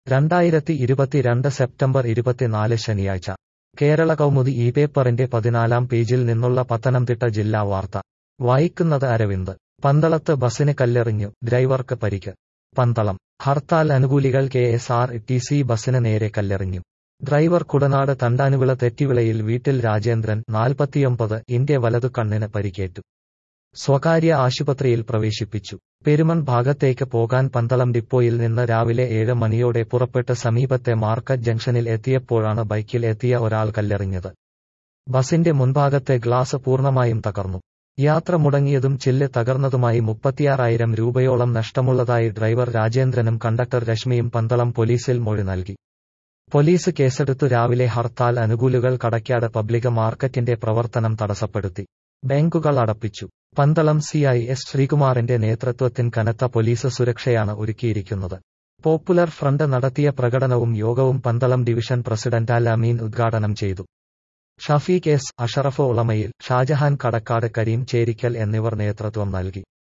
രണ്ടായിരത്തി ഇരുപത്തിരണ്ട് സെപ്റ്റംബർ ഇരുപത്തിനാല് ശനിയാഴ്ച കേരള കൗമുദി ഈ പേപ്പറിന്റെ പതിനാലാം പേജിൽ നിന്നുള്ള പത്തനംതിട്ട ജില്ലാ വാർത്ത വായിക്കുന്നത് അരവിന്ദ് പന്തളത്ത് ബസിന് കല്ലെറിഞ്ഞു ഡ്രൈവർക്ക് പരിക്ക് പന്തളം ഹർത്താൽ അനുകൂലികൾ K S R T C ബസിന് നേരെ കല്ലെറിഞ്ഞു ഡ്രൈവർ കുടനാട് തണ്ടാനുവിള തെറ്റിവിളയിൽ വീട്ടിൽ രാജേന്ദ്രൻ നാൽപ്പത്തിയൊമ്പത് ഇന്റെ വലതു കണ്ണിന് പരിക്കേറ്റു സ്വകാര്യ ആശുപത്രിയിൽ പ്രവേശിപ്പിച്ചു പെരുമൺ ഭാഗത്തേക്ക് പോകാൻ പന്തളം ഡിപ്പോയിൽ നിന്ന് രാവിലെ ഏഴ് മണിയോടെ പുറപ്പെട്ട് സമീപത്തെ മാർക്കറ്റ് ജംഗ്ഷനിൽ എത്തിയപ്പോഴാണ് ബൈക്കിൽ എത്തിയ ഒരാൾ കല്ലെറിഞ്ഞത് ബസിന്റെ മുൻഭാഗത്തെ ഗ്ലാസ് പൂർണ്ണമായും തകർന്നു യാത്ര മുടങ്ങിയതും ചില്ല് തകർന്നതുമായി മുപ്പത്തിയാറായിരം രൂപയോളം നഷ്ടമുള്ളതായി ഡ്രൈവർ രാജേന്ദ്രനും കണ്ടക്ടർ രശ്മിയും പന്തളം പോലീസിൽ മൊഴി നൽകി പോലീസ് കേസെടുത്തു രാവിലെ ഹർത്താൽ അനുകൂലികൾ കടക്കാട് പബ്ലിക് മാർക്കറ്റിന്റെ പ്രവർത്തനം തടസ്സപ്പെടുത്തി ബാങ്കുകൾ അടപ്പിച്ചു പന്തളം സിഐ എസ് ശ്രീകുമാറിന്റെ നേതൃത്വത്തിൽ കനത്ത പോലീസ് സുരക്ഷയാണ് ഒരുക്കിയിരിക്കുന്നത് പോപ്പുലർ ഫ്രണ്ട് നടത്തിയ പ്രകടനവും യോഗവും പന്തളം ഡിവിഷൻ പ്രസിഡന്റ് അൽ അമീൻ ഉദ്ഘാടനം ചെയ്തു ഷഫീഖ് എസ് അഷറഫ് ഉളമയിൽ ഷാജഹാൻ കടക്കാട് കരീം ചേരിക്കൽ എന്നിവർ നേതൃത്വം നൽകി